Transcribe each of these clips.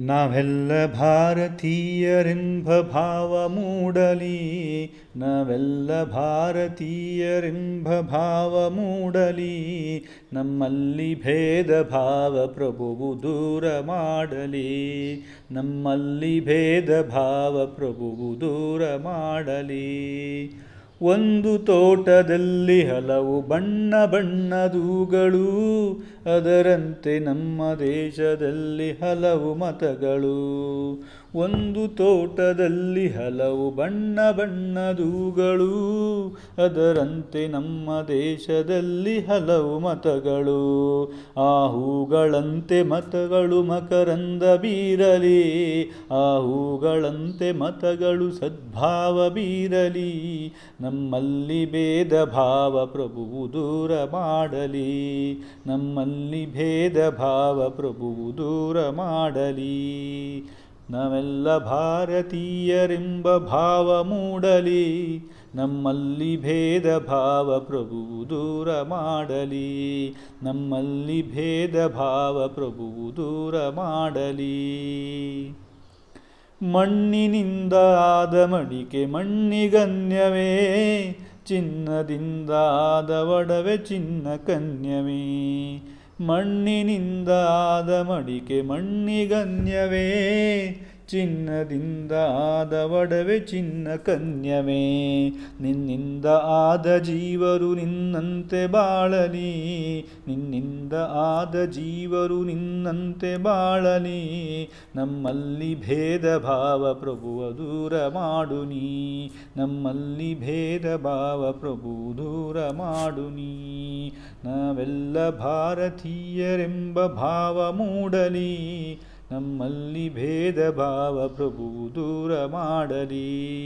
ನಾವೆಲ್ಲ ಭಾರತೀಯರೆಂಬ ಭಾವ ಮೂಡಲಿ ನಾವೆಲ್ಲ ಭಾರತೀಯರೆಂಬ ಭಾವ ಮೂಡಲಿ ನಮ್ಮಲ್ಲಿ ಭೇದ ಭಾವ ಪ್ರಭುವು ದೂರ ಮಾಡಲಿ ನಮ್ಮಲ್ಲಿ ಭೇದ ಭಾವ ಪ್ರಭುವು ದೂರ ಮಾಡಲಿ ಒಂದು ತೋಟದಲ್ಲಿ ಹಲವು ಬಣ್ಣ ಬಣ್ಣದೂಗಳು ಅದರಂತೆ ನಮ್ಮ ದೇಶದಲ್ಲಿ ಹಲವು ಮತಗಳು ಒಂದು ತೋಟದಲ್ಲಿ ಹಲವು ಬಣ್ಣ ಬಣ್ಣದೂಗಳು ಅದರಂತೆ ನಮ್ಮ ದೇಶದಲ್ಲಿ ಹಲವು ಮತಗಳು ಆ ಹೂಗಳಂತೆ ಮತಗಳು ಮಕರಂದ ಬೀರಲಿ ಆ ಹೂಗಳಂತೆ ಮತಗಳು ಸದ್ಭಾವ ಬೀರಲಿ ನಮ್ಮಲ್ಲಿ ಭೇದ ಭಾವ ಪ್ರಭುವು ದೂರ ಮಾಡಲಿ ನಮ್ಮಲ್ಲಿ ಭೇದ ಭಾವ ಪ್ರಭುವು ದೂರ ಮಾಡಲಿ ನಾವೆಲ್ಲ ಭಾರತೀಯರೆಂಬ ಭಾವ ಮೂಡಲಿ ನಮ್ಮಲ್ಲಿ ಭೇದ ಭಾವ ಪ್ರಭುವು ದೂರ ಮಾಡಲಿ ನಮ್ಮಲ್ಲಿ ಭೇದ ಭಾವ ಪ್ರಭುವು ದೂರ ಮಾಡಲಿ ಮಣ್ಣಿನಿಂದ ಆದ ಮಡಿಕೆ ಮಣ್ಣಿಗನ್ಯವೇ ಚಿನ್ನದಿಂದ ಆದ ಒಡವೆ ಚಿನ್ನ ಕನ್ಯವೇ ಮಣ್ಣಿನಿಂದ ಆದ ಮಡಿಕೆ ಮಣ್ಣಿಗನ್ಯವೇ ಚಿನ್ನದಿಂದ ಆದ ಒಡವೆ ಚಿನ್ನ ಕನ್ಯವೇ ನಿನ್ನಿಂದ ಆದ ಜೀವರು ನಿನ್ನಂತೆ ಬಾಳಲಿ ನಿನ್ನಿಂದ ಆದ ಜೀವರು ನಿನ್ನಂತೆ ಬಾಳಲಿ ನಮ್ಮಲ್ಲಿ ಭೇದ ಭಾವ ಪ್ರಭುವ ದೂರ ಮಾಡು ನೀ ನಮ್ಮಲ್ಲಿ ಭೇದ ಭಾವ ಪ್ರಭು ದೂರ ಮಾಡು ನೀ ನಾವೆಲ್ಲ ಭಾರತೀಯರೆಂಬ ಭಾವ ಮೂಡಲಿ ನಮ್ಮಲ್ಲಿ ಭೇದ ಭಾವ ಪ್ರಭು ದೂರ ಮಾಡಲಿ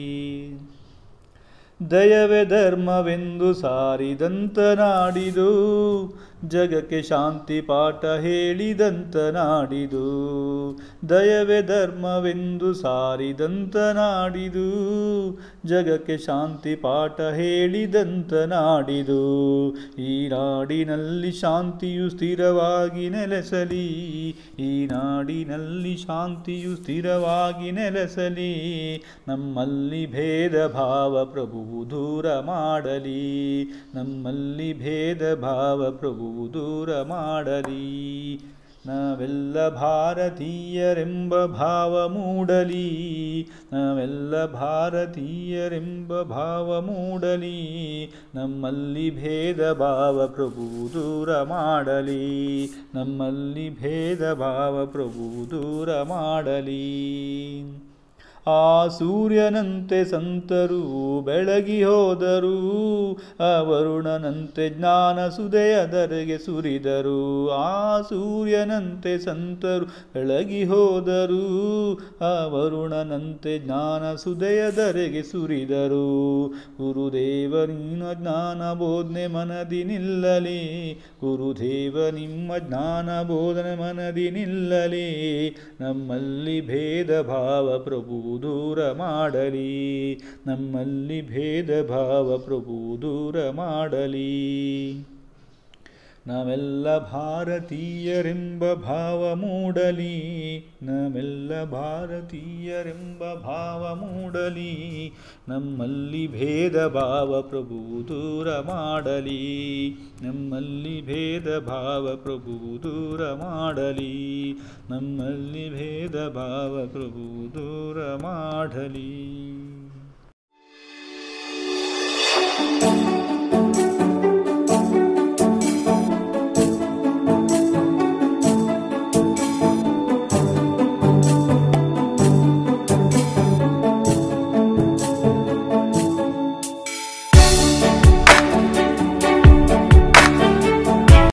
ದಯವೇ ಧರ್ಮವೆಂದು ಸಾರಿದಂತ ನಾಡಿದು ಜಗಕ್ಕೆ ಶಾಂತಿ ಪಾಠ ಹೇಳಿದಂತ ನಾಡಿದು ದಯವೇ ಧರ್ಮವೆಂದು ಸಾರಿದಂತ ನಾಡಿದು ಜಗಕ್ಕೆ ಶಾಂತಿ ಪಾಠ ಹೇಳಿದಂತ ನಾಡಿದು ಈ ನಾಡಿನಲ್ಲಿ ಶಾಂತಿಯು ಸ್ಥಿರವಾಗಿ ನೆಲೆಸಲಿ ಈ ನಾಡಿನಲ್ಲಿ ಶಾಂತಿಯು ಸ್ಥಿರವಾಗಿ ನೆಲೆಸಲಿ ನಮ್ಮಲ್ಲಿ ಭೇದ ಭಾವ ಪ್ರಭುವು ದೂರ ಮಾಡಲಿ ನಮ್ಮಲ್ಲಿ ಭೇದ ಭಾವ ಪ್ರಭುವು ದೂರ ಮಾಡಲಿ ನಾವೆಲ್ಲ ಭಾರತೀಯರೆಂಬ ಭಾವ ಮೂಡಲಿ ನಾವೆಲ್ಲ ಭಾರತೀಯರೆಂಬ ಭಾವ ಮೂಡಲಿ ನಮ್ಮಲ್ಲಿ ಭೇದ ಭಾವ ಪ್ರಭು ದೂರ ಮಾಡಲಿ ನಮ್ಮಲ್ಲಿ ಭೇದ ಭಾವ ಪ್ರಭು ದೂರ ಮಾಡಲಿ ಆ ಸೂರ್ಯನಂತೆ ಸಂತರು ಬೆಳಗಿ ಹೋದರು ಆ ವರುಣನಂತೆ ಜ್ಞಾನ ಸುದೆಯದರೆಗೆ ಸುರಿದರು ಆ ಸೂರ್ಯನಂತೆ ಸಂತರು ಬೆಳಗಿ ಹೋದರು ಆ ವರುಣನಂತೆ ಜ್ಞಾನ ಸುದೆಯದರೆಗೆ ಸುರಿದರು ಗುರುದೇವ ನಿನ್ನ ಜ್ಞಾನ ಬೋಧನೆ ಮನದಿ ನಿಲ್ಲಲಿ ಗುರುದೇವ ನಿಮ್ಮ ಜ್ಞಾನ ಬೋಧನೆ ಮನದಿ ನಿಲ್ಲಲಿ ನಮ್ಮಲ್ಲಿ ಭೇದ ಭಾವ ಪ್ರಭು ದೂರ ಮಾಡಲಿ ನಮ್ಮಲ್ಲಿ ಭೇದ ಭಾವ ಪ್ರಭು ದೂರ ಮಾಡಲಿ ನಾವೆಲ್ಲ ಭಾರತೀಯರೆಂಬ ಭಾವ ಮೂಡಲಿ ನಾವೆಲ್ಲ ಭಾರತೀಯರೆಂಬ ಭಾವ ಮೂಡಲಿ ನಮ್ಮಲ್ಲಿ ಭೇದ ಭಾವ ಪ್ರಭು ದೂರ ಮಾಡಲಿ ನಮ್ಮಲ್ಲಿ ಭೇದ ಭಾವ ಪ್ರಭು ದೂರ ಮಾಡಲಿ ನಮ್ಮಲ್ಲಿ ಭೇದ ಭಾವ ಪ್ರಭು ದೂರ ಮಾಡಲಿ